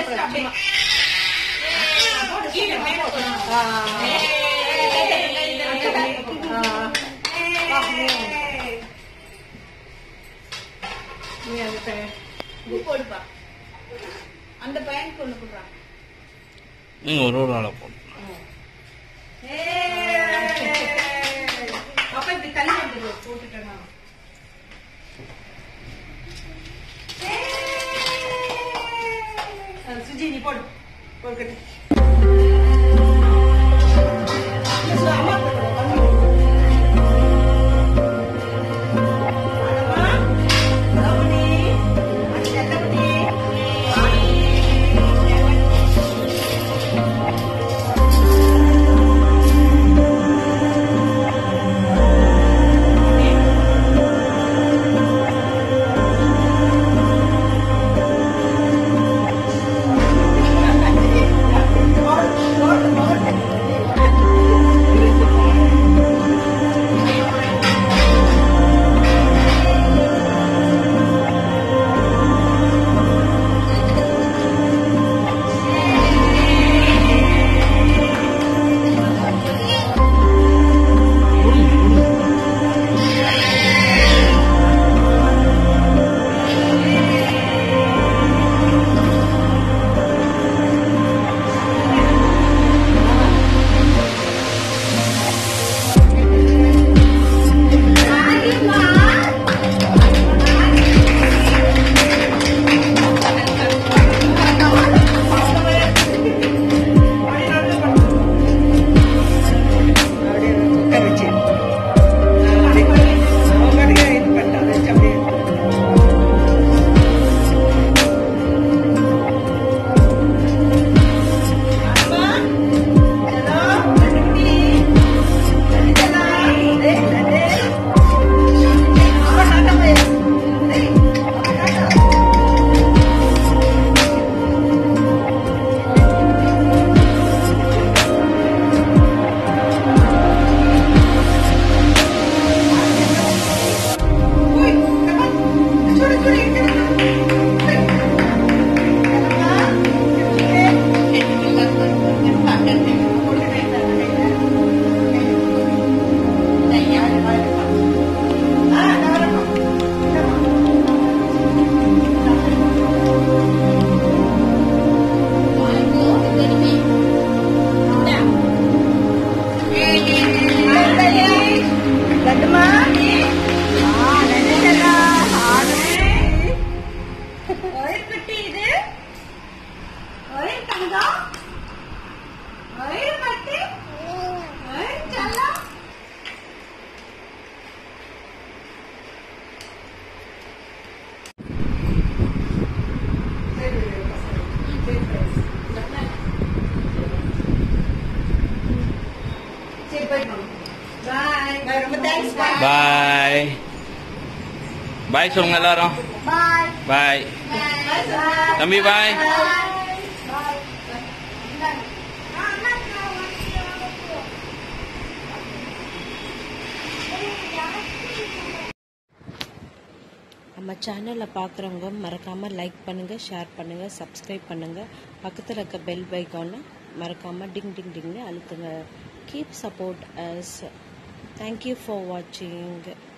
சும்மா. கீழே மேல போடணும். ஆ. ஆ. வா, நீ வந்து. நீ அந்த பையன். பூ போடுப்பா அந்த பையனுக்கு ஒண்ணு கொடுறான் நீங்கள் ஒரு ஒரு ஆளை போடும் அப்ப இப்படி தள்ளி வந்துரு போட்டுட்டேனா அஹ் சுஜி நீ போடு போடுக்கட்டு அம்மா போடு, அம்மா போடு. அம்மா, ரமணி, அது செல்லமணி. அப்படியே உட்கார வச்சு. அப்படியே. அவன் பாட்டுக்கு இது பண்ணிட்டான். வச்சு அப்படியே. அம்மா, செல்லம், கண்ணுக்குட்டி, கண்ணு செல்லம். டேய், டேய். அம்மா டாட்டா போய். டேய், அம்மா டாட்டா. Uy, kapan? Sorry, sorry, லட்டுமா ஒயர் கட்டி இது ஒயர் தங்கம் ஒயர் கட்டி ஒயர் செல்லம் சரி போயிட்டு பாய் ரொம்ப தேங்க்ஸ் பாய் பாய் பாய் சொல்லுங்க எல்லாரும் பாய் பாய் தம்பி பாய் நம்ம சேனலை பார்க்குறவங்க மறக்காமல் லைக் பண்ணுங்கள் ஷேர் பண்ணுங்கள் சப்ஸ்கிரைப் பண்ணுங்கள் பக்கத்தில் இருக்க பெல் பைக்கானை மறக்காமல் டிங் டிங் டிங்னு அழுத்துங்க keep support us thank you for வாட்சிங்